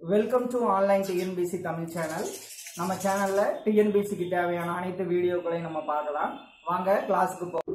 welcome to online TNPSC Tamil channel நம்ம சேனல்ல டிஎன்பிசிக்கு தேவையான அனைத்து வீடியோக்களையும் நம்ம பார்க்கலாம் வாங்க கிளாஸுக்கு போ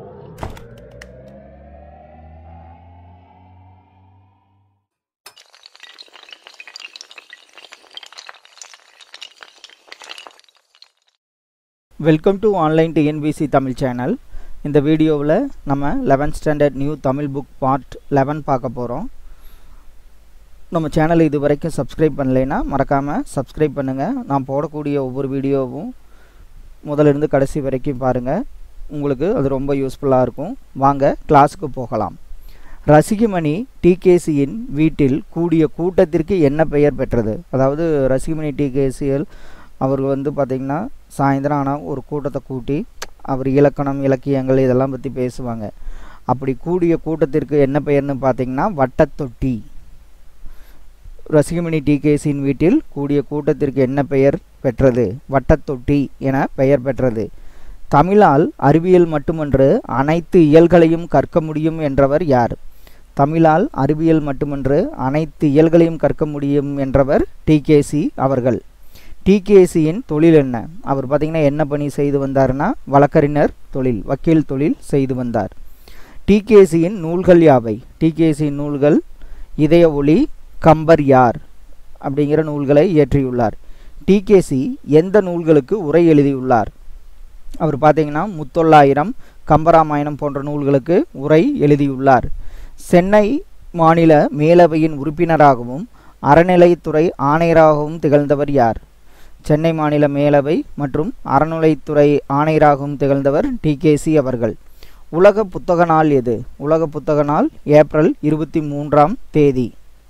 welcome to online TNPSC Tamil channel இந்த வீடியோவில் நம்ம 11th standard new Tamil book part 11 பார்க்க போகிறோம் நம்ம சேனலை இது வரைக்கும் சப்ஸ்கிரைப் பண்ணலைன்னா மறக்காமல் சப்ஸ்கிரைப் பண்ணுங்கள் நான் போடக்கூடிய ஒவ்வொரு வீடியோவும் முதலிருந்து கடைசி வரைக்கும் பாருங்கள் உங்களுக்கு அது ரொம்ப யூஸ்ஃபுல்லாக இருக்கும் வாங்க கிளாஸுக்கு போகலாம் ரசிகமணி டிகேசியின் வீட்டில் கூடிய கூட்டத்திற்கு என்ன பெயர் பெற்றது அதாவது ரசிகமணி டிகேசிஎல் அவர் வந்து பார்த்திங்கன்னா சாயந்தரம் ஆனால் ஒரு கூட்டத்தை கூட்டி அவர் இலக்கணம் இலக்கியங்கள் இதெல்லாம் பற்றி பேசுவாங்க அப்படி கூடிய கூட்டத்திற்கு என்ன பெயர்னு பார்த்தீங்கன்னா வட்டத்தொட்டி ரசிகமணி டிகேசியின் வீட்டில் கூடிய கூட்டத்திற்கு என்ன பெயர் பெற்றது வட்டத்தொட்டி என பெயர் பெற்றது தமிழால் அறிவியல் மட்டுமன்று அனைத்து இயல்களையும் கற்க முடியும் என்றவர் யார் தமிழால் அறிவியல் மட்டுமன்று அனைத்து இயல்களையும் கற்க முடியும் என்றவர் டிகேசி அவர்கள் டிகேசியின் தொழில் என்ன அவர் பார்த்திங்கன்னா என்ன பணி செய்து வந்தார்னா வழக்கறிஞர் தொழில் வக்கீல் தொழில் செய்து வந்தார் டிகேசியின் நூல்கள் யாவை டிகேசியின் நூல்கள் இதய ஒளி கம்பர் யார் அப்படிங்கிற நூல்களை இயற்றியுள்ளார் டிகேசி எந்த நூல்களுக்கு உரை எழுதியுள்ளார் அவர் பார்த்தீங்கன்னா முத்தொள்ளாயிரம் கம்பராமாயணம் போன்ற நூல்களுக்கு உரை எழுதியுள்ளார் சென்னை மாநில மேலவையின் உறுப்பினராகவும் அறநிலைத்துறை ஆணையராகவும் திகழ்ந்தவர் யார் சென்னை மாநில மேலவை மற்றும் அறநிலைத்துறை ஆணையராகவும் திகழ்ந்தவர் டிகேசி அவர்கள் உலக புத்தக நாள் எது உலக புத்தக நாள் ஏப்ரல் இருபத்தி மூன்றாம் தேதி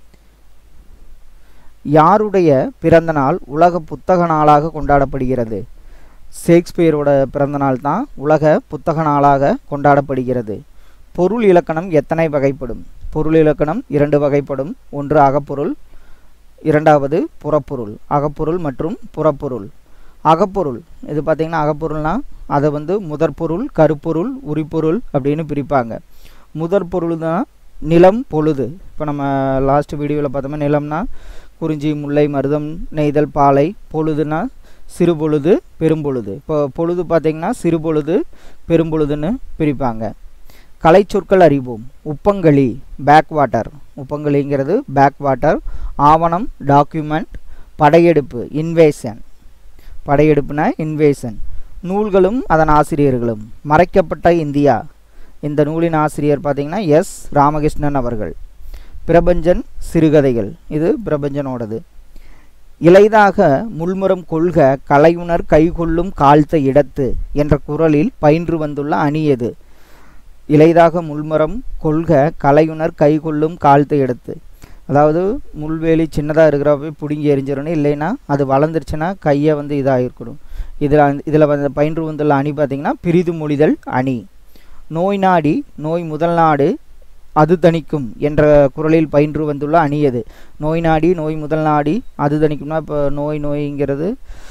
யாருடைய பிறந்த நாள் உலக புத்தக நாளாக கொண்டாடப்படுகிறது ஷேக்ஸ்பியரோட பிறந்த நாள் தான் உலக புத்தக நாளாக கொண்டாடப்படுகிறது பொருள் இலக்கணம் எத்தனை வகைப்படும் பொருள் இலக்கணம் இரண்டு வகைப்படும் ஒன்று அகப்பொருள் இரண்டாவது புறப்பொருள் அகப்பொருள் மற்றும் புறப்பொருள் அகப்பொருள் இது பார்த்திங்கன்னா அகப்பொருள்னா அதை வந்து முதற்பொருள் கருப்பொருள் உரிப்பொருள் அப்படின்னு பிரிப்பாங்க முதற் பொருள் தான் நிலம் பொழுது இப்போ நம்ம லாஸ்ட் வீடியோவில் பார்த்தோம்னா நிலம்னா குறிஞ்சி முல்லை மருதம் நெய்தல் பாலை பொழுதுனா சிறு பொழுது பெரும்பொழுது இப்போ பொழுது பார்த்திங்கன்னா சிறு பொழுது பெரும்பொழுதுன்னு பிரிப்பாங்க கலை சொற்கள் அறிவோம் உப்பங்களி பேக் வாட்டர் உப்பங்களிங்கிறது பேக் வாட்டர் ஆவணம் டாக்குமெண்ட் படையெடுப்பு இன்வேஷன் படையெடுப்புனா இன்வேஷன் நூல்களும் அதன் ஆசிரியர்களும் மறைக்கப்பட்ட இந்தியா இந்த நூலின் ஆசிரியர் பார்த்திங்கன்னா எஸ் ராமகிருஷ்ணன் அவர்கள் பிரபஞ்சன் சிறுகதைகள் இது பிரபஞ்சனோடது இளைதாக முள்முறம் கொள்க கலையுணர் கைகொள்ளும் காழ்த்த இடத்து என்ற குரலில் பயின்று வந்துள்ள அணி எது இளைதாக முள்மரம் கொள்க கலையுணர் கைகொள்ளும் காழ்த்த இடத்து அதாவது முள்வேலி சின்னதாக இருக்கிறப்ப பிடுங்கி எரிஞ்சிடணும் இல்லைன்னா அது வளர்ந்துருச்சுன்னா கையை வந்து இதாக இருக்கணும் இதில் இதில் வந்து பயின்று வந்துள்ள அணி பார்த்திங்கன்னா பிரிது மொழிதல் அணி நோய் நாடி நோய் முதல் நாடு அது தணிக்கும் என்ற குரலில் பயின்று வந்துள்ள அணி எது நோய் நாடி நோய் முதல் நாடி அது தணிக்கும்னா இப்போ நோய் நோய்ங்கிறது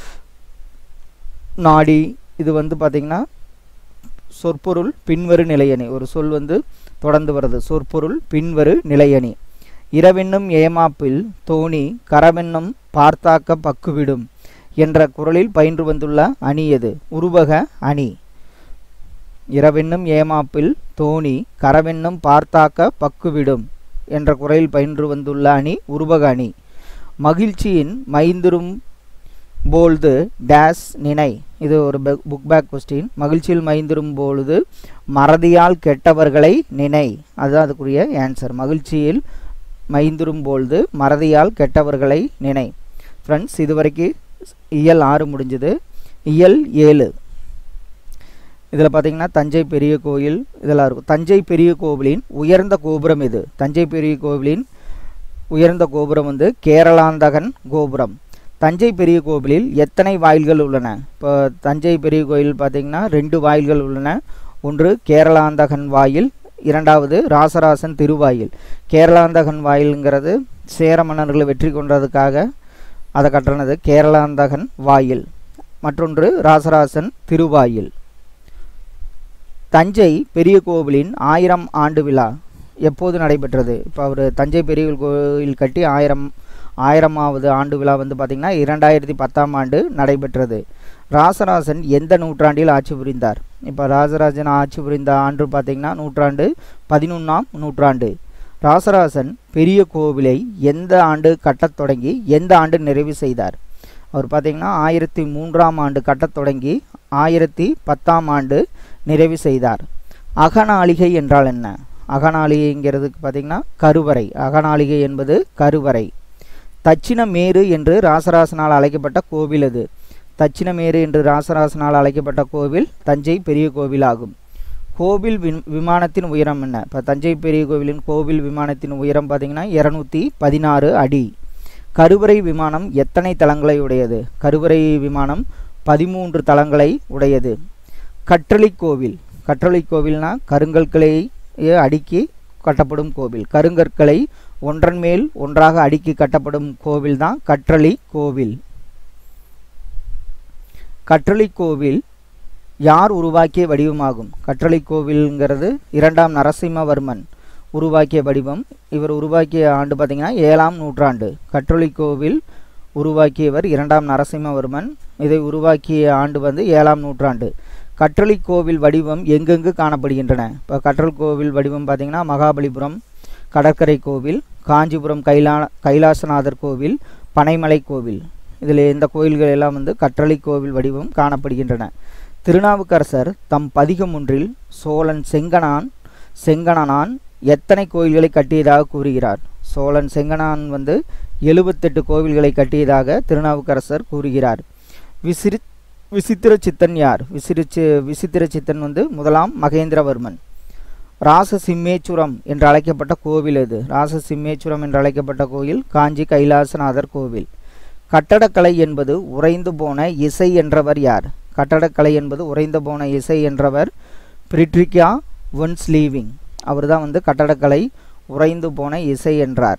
நாடி இது வந்து பார்த்திங்கன்னா சொற்பொருள் பின்வரு நிலையணி ஒரு சொல் வந்து தொடர்ந்து வருது சொற்பொருள் பின்வரு நிலையணி இரவென்னும் ஏமாப்பில் தோணி கரவென்னும் பார்த்தாக்க பக்குவிடும் என்ற குரலில் பயின்று வந்துள்ள அணி எது உருவக அணி இரவென்னும் ஏமாப்பில் தோணி கரவென்னும் பார்த்தாக்க பக்குவிடும் என்ற குரலில் பயின்று வந்துள்ள அணி உருவக அணி மகிழ்ச்சியின் மைந்திரும் பொழுது டேஸ் நினை இது ஒரு புக் பேக் கொஸ்டின் மகிழ்ச்சியில் மைந்திரும் பொழுது மறதியால் கெட்டவர்களை நினை அதுதான் அதுக்குரிய ஆன்சர் மகிழ்ச்சியில் மைந்திரும் பொழுது மறதியால் கெட்டவர்களை நினை ஃப்ரெண்ட்ஸ் இதுவரைக்கும் இயல் ஆறு முடிஞ்சது இயல் ஏழு இதில் பார்த்தீங்கன்னா தஞ்சை பெரிய கோயில் இதெல்லாம் இருக்கும் தஞ்சை பெரிய கோவிலின் உயர்ந்த கோபுரம் இது தஞ்சை பெரிய கோவிலின் உயர்ந்த கோபுரம் வந்து கேரளாந்தகன் கோபுரம் தஞ்சை பெரிய கோவிலில் எத்தனை வாயில்கள் உள்ளன இப்போ தஞ்சை பெரிய கோயில் பார்த்திங்கன்னா ரெண்டு வாயில்கள் உள்ளன ஒன்று கேரளாந்தகன் வாயில் இரண்டாவது ராசராசன் திருவாயில் கேரளாந்தகன் வாயில்ங்கிறது சேர மன்னர்களை வெற்றி கொண்டதுக்காக அதை கட்டினது கேரளாந்தகன் வாயில் மற்றொன்று ராசராசன் திருவாயில் தஞ்சை பெரிய கோவிலின் ஆயிரம் ஆண்டு விழா எப்போது நடைபெற்றது இப்போ அவர் தஞ்சை பெரிய கோயில் கட்டி ஆயிரம் ஆயிரமாவது ஆண்டு விழா வந்து பார்த்திங்கன்னா இரண்டாயிரத்தி பத்தாம் ஆண்டு நடைபெற்றது ராசராசன் எந்த நூற்றாண்டில் ஆட்சி புரிந்தார் இப்போ ராஜராஜன் ஆட்சி புரிந்த ஆண்டு பார்த்திங்கன்னா நூற்றாண்டு பதினொன்றாம் நூற்றாண்டு ராசராசன் பெரிய கோவிலை எந்த ஆண்டு கட்டத் தொடங்கி எந்த ஆண்டு நிறைவு செய்தார் அவர் பார்த்திங்கன்னா ஆயிரத்தி மூன்றாம் ஆண்டு கட்டத் தொடங்கி ஆயிரத்தி பத்தாம் ஆண்டு நிறைவு செய்தார் அகநாளிகை என்றால் என்ன அகநாளிகைங்கிறதுக்கு பார்த்திங்கன்னா கருவறை அகநாளிகை என்பது கருவறை தட்சிணமேரு என்று ராசராசனால் அழைக்கப்பட்ட கோவில் அது தட்சிணமேரு என்று ராசராசனால் அழைக்கப்பட்ட கோவில் தஞ்சை பெரிய கோவில் ஆகும் கோவில் வி விமானத்தின் உயரம் என்ன இப்போ தஞ்சை பெரிய கோவிலின் கோவில் விமானத்தின் உயரம் பார்த்திங்கன்னா இரநூத்தி பதினாறு அடி கருவறை விமானம் எத்தனை தளங்களை உடையது கருவறை விமானம் பதிமூன்று தளங்களை உடையது கற்றளி கோவில் கற்றளி கோவில்னா கருங்கற்களை அடுக்கி கட்டப்படும் கோவில் கருங்கற்களை ஒன்றன் மேல் ஒன்றாக அடுக்கி கட்டப்படும் கோவில் தான் கற்றளி கோவில் கற்றளி கோவில் யார் உருவாக்கிய வடிவமாகும் கற்றளி கோவில்ங்கிறது இரண்டாம் நரசிம்மவர்மன் உருவாக்கிய வடிவம் இவர் உருவாக்கிய ஆண்டு பார்த்திங்கன்னா ஏழாம் நூற்றாண்டு கற்றளி கோவில் உருவாக்கியவர் இரண்டாம் நரசிம்மவர்மன் இதை உருவாக்கிய ஆண்டு வந்து ஏழாம் நூற்றாண்டு கற்றளி கோவில் வடிவம் எங்கெங்கு காணப்படுகின்றன இப்போ கற்றல் கோவில் வடிவம் பார்த்திங்கன்னா மகாபலிபுரம் கடற்கரை கோவில் காஞ்சிபுரம் கைலா கைலாசநாதர் கோவில் பனைமலை கோவில் இதில் இந்த கோயில்கள் எல்லாம் வந்து கற்றளி கோவில் வடிவம் காணப்படுகின்றன திருநாவுக்கரசர் தம் பதிகம் ஒன்றில் சோழன் செங்கனான் செங்கணனான் எத்தனை கோயில்களை கட்டியதாக கூறுகிறார் சோழன் செங்கனான் வந்து எழுபத்தெட்டு கோவில்களை கட்டியதாக திருநாவுக்கரசர் கூறுகிறார் விசிறி விசித்திர சித்தன் யார் விசிறிச்சு விசித்திர சித்தன் வந்து முதலாம் மகேந்திரவர்மன் ராசசிம்மேச்சுரம் என்று அழைக்கப்பட்ட கோவில் இது ராசசிம்மேச்சுரம் என்று அழைக்கப்பட்ட கோயில் காஞ்சி கைலாசநாதர் கோவில் கட்டடக்கலை என்பது உறைந்து போன இசை என்றவர் யார் கட்டடக்கலை என்பது உறைந்து போன இசை என்றவர் பிரிட்ரிகா ஒன்ஸ்லீவிங் அவர் தான் வந்து கட்டடக்கலை உறைந்து போன இசை என்றார்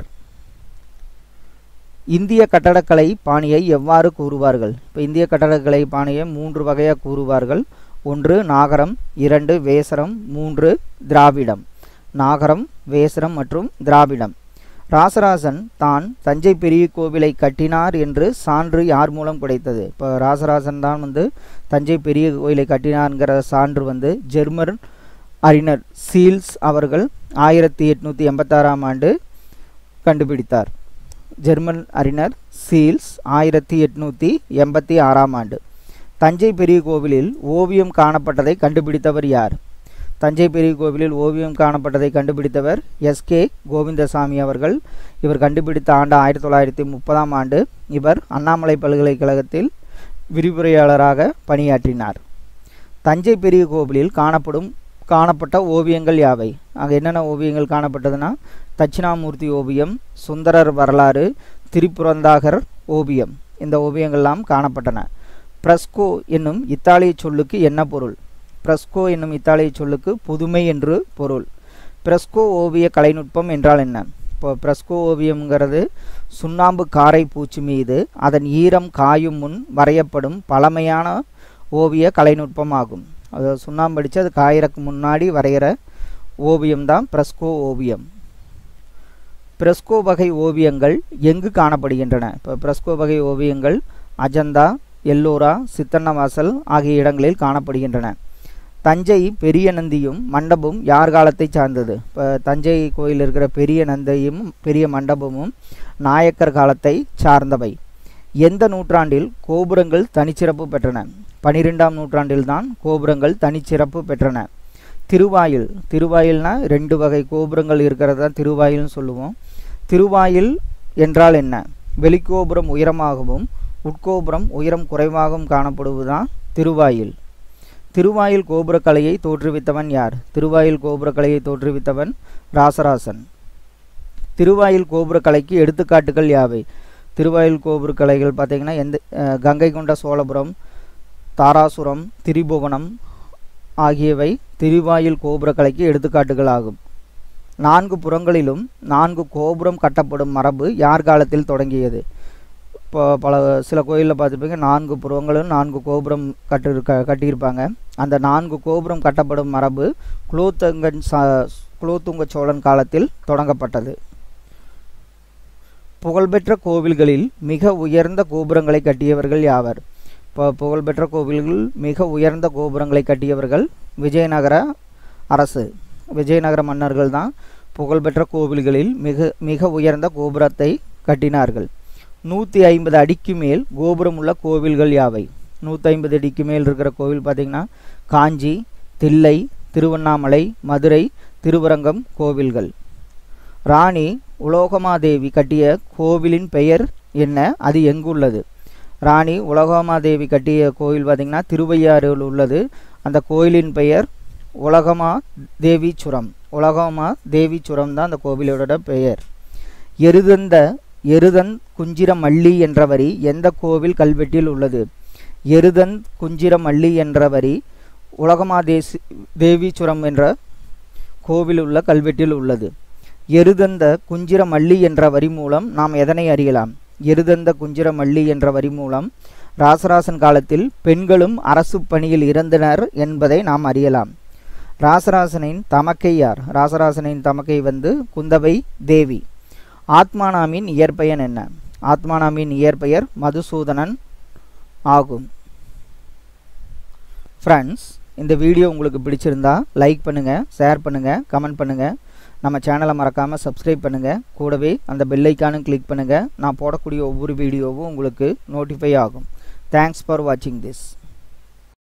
இந்திய கட்டடக்கலை பாணியை எவ்வாறு கூறுவார்கள் இப்போ இந்திய கட்டடக்கலை பாணியை மூன்று வகையாக கூறுவார்கள் ஒன்று நாகரம் இரண்டு வேசரம் மூன்று திராவிடம் நாகரம் வேசரம் மற்றும் திராவிடம் ராசராசன் தான் தஞ்சை பெரிய கோவிலை கட்டினார் என்று சான்று யார் மூலம் கிடைத்தது இப்போ ராசராசன் தான் வந்து தஞ்சை பெரிய கோயிலை கட்டினார்ங்கிற சான்று வந்து ஜெர்மன் அறிஞர் சீல்ஸ் அவர்கள் ஆயிரத்தி எட்நூற்றி எண்பத்தாறாம் ஆண்டு கண்டுபிடித்தார் ஜெர்மன் அறிஞர் சீல்ஸ் ஆயிரத்தி எட்நூற்றி எண்பத்தி ஆறாம் ஆண்டு தஞ்சை பெரிய கோவிலில் ஓவியம் காணப்பட்டதை கண்டுபிடித்தவர் யார் தஞ்சை பெரிய கோவிலில் ஓவியம் காணப்பட்டதை கண்டுபிடித்தவர் எஸ்கே கோவிந்தசாமி அவர்கள் இவர் கண்டுபிடித்த ஆண்டு ஆயிரத்தி தொள்ளாயிரத்தி முப்பதாம் ஆண்டு இவர் அண்ணாமலை பல்கலைக்கழகத்தில் விரிவுரையாளராக பணியாற்றினார் தஞ்சை பெரிய கோவிலில் காணப்படும் காணப்பட்ட ஓவியங்கள் யாவை அங்கே என்னென்ன ஓவியங்கள் காணப்பட்டதுன்னா தட்சிணாமூர்த்தி ஓவியம் சுந்தரர் வரலாறு திரிபுரந்தாகர் ஓவியம் இந்த ஓவியங்கள்லாம் காணப்பட்டன பிரஸ்கோ என்னும் இத்தாலிய சொல்லுக்கு என்ன பொருள் பிரஸ்கோ என்னும் இத்தாலிய சொல்லுக்கு புதுமை என்று பொருள் பிரஸ்கோ ஓவிய கலைநுட்பம் என்றால் என்ன இப்போ பிரஸ்கோ ஓவியம்ங்கிறது சுண்ணாம்பு காரை பூச்சி மீது அதன் ஈரம் காயும் முன் வரையப்படும் பழமையான ஓவிய கலைநுட்பம் ஆகும் அது சுண்ணாம்பு அடித்து அது காயறக்கு முன்னாடி வரைகிற ஓவியம்தான் பிரஸ்கோ ஓவியம் பிரஸ்கோ வகை ஓவியங்கள் எங்கு காணப்படுகின்றன இப்போ பிரஸ்கோ வகை ஓவியங்கள் அஜந்தா எல்லோரா சித்தன்னவாசல் ஆகிய இடங்களில் காணப்படுகின்றன தஞ்சை பெரிய நந்தியும் மண்டபம் யார் காலத்தை சார்ந்தது இப்போ தஞ்சை கோயில் இருக்கிற பெரிய நந்தியும் பெரிய மண்டபமும் நாயக்கர் காலத்தை சார்ந்தவை எந்த நூற்றாண்டில் கோபுரங்கள் தனிச்சிறப்பு பெற்றன பனிரெண்டாம் நூற்றாண்டில்தான் கோபுரங்கள் தனிச்சிறப்பு பெற்றன திருவாயில் திருவாயில்னா ரெண்டு வகை கோபுரங்கள் இருக்கிறது தான் திருவாயில்னு சொல்லுவோம் திருவாயில் என்றால் என்ன வெளிக்கோபுரம் உயரமாகவும் உட்கோபுரம் உயரம் குறைவாகவும் காணப்படுவதுதான் திருவாயில் திருவாயில் கோபுரக்கலையை தோற்றுவித்தவன் யார் திருவாயில் கோபுரக்கலையை தோற்றுவித்தவன் ராசராசன் திருவாயில் கோபுரக்கலைக்கு எடுத்துக்காட்டுகள் யாவை திருவாயில் கோபுரக்கலைகள் பார்த்திங்கன்னா எந்த கங்கை கொண்ட சோழபுரம் தாராசுரம் திரிபுவனம் ஆகியவை திருவாயில் கோபுரக்கலைக்கு எடுத்துக்காட்டுகள் ஆகும் நான்கு புறங்களிலும் நான்கு கோபுரம் கட்டப்படும் மரபு யார் காலத்தில் தொடங்கியது இப்போ பல சில கோயிலில் பார்த்துருப்பீங்க நான்கு புறங்களும் நான்கு கோபுரம் கட்டு க கட்டியிருப்பாங்க அந்த நான்கு கோபுரம் கட்டப்படும் மரபு குலோத்துங்கன் சா குலோத்துங்க சோழன் காலத்தில் தொடங்கப்பட்டது புகழ்பெற்ற கோவில்களில் மிக உயர்ந்த கோபுரங்களை கட்டியவர்கள் யாவர் இப்போ புகழ்பெற்ற கோவில்கள் மிக உயர்ந்த கோபுரங்களை கட்டியவர்கள் விஜயநகர அரசு விஜயநகர மன்னர்கள் தான் புகழ்பெற்ற கோவில்களில் மிக மிக உயர்ந்த கோபுரத்தை கட்டினார்கள் நூற்றி ஐம்பது அடிக்கு மேல் கோபுரம் உள்ள கோவில்கள் யாவை நூற்றி ஐம்பது அடிக்கு மேல் இருக்கிற கோவில் பார்த்திங்கன்னா காஞ்சி தில்லை திருவண்ணாமலை மதுரை திருவரங்கம் கோவில்கள் ராணி உலோகமாதேவி கட்டிய கோவிலின் பெயர் என்ன அது எங்குள்ளது ராணி உலகமாதேவி கட்டிய கோவில் பார்த்திங்கன்னா திருவையாறில் உள்ளது அந்த கோயிலின் பெயர் உலகமா தேவீச்சுரம் உலகமா தேவீச்சுரம் தான் அந்த கோவிலோட பெயர் எருதந்த எருதன் குஞ்சிரமல்லி என்ற வரி எந்த கோவில் கல்வெட்டில் உள்ளது எருதன் குஞ்சிரமல்லி என்ற வரி உலகமாதேசி தேவீச்சுரம் என்ற கோவில் உள்ள கல்வெட்டில் உள்ளது எருதந்த குஞ்சிரமல்லி என்ற வரி மூலம் நாம் எதனை அறியலாம் எருதந்த குஞ்சிரமல்லி என்ற வரி மூலம் ராசராசன் காலத்தில் பெண்களும் அரசு பணியில் இருந்தனர் என்பதை நாம் அறியலாம் ராசராசனின் தமக்கை யார் ராசராசனின் தமக்கை வந்து குந்தவை தேவி ஆத்மானாமின் இயற்பெயர் என்ன ஆத்மானாமின் இயற்பெயர் மதுசூதனன் ஆகும் ஃப்ரெண்ட்ஸ் இந்த வீடியோ உங்களுக்கு பிடிச்சிருந்தா லைக் பண்ணுங்கள் ஷேர் பண்ணுங்கள் கமெண்ட் பண்ணுங்கள் நம்ம சேனலை மறக்காமல் சப்ஸ்கிரைப் பண்ணுங்கள் கூடவே அந்த பெல்லைக்கானும் கிளிக் பண்ணுங்கள் நான் போடக்கூடிய ஒவ்வொரு வீடியோவும் உங்களுக்கு நோட்டிஃபை ஆகும் தேங்க்ஸ் ஃபார் வாட்சிங் திஸ்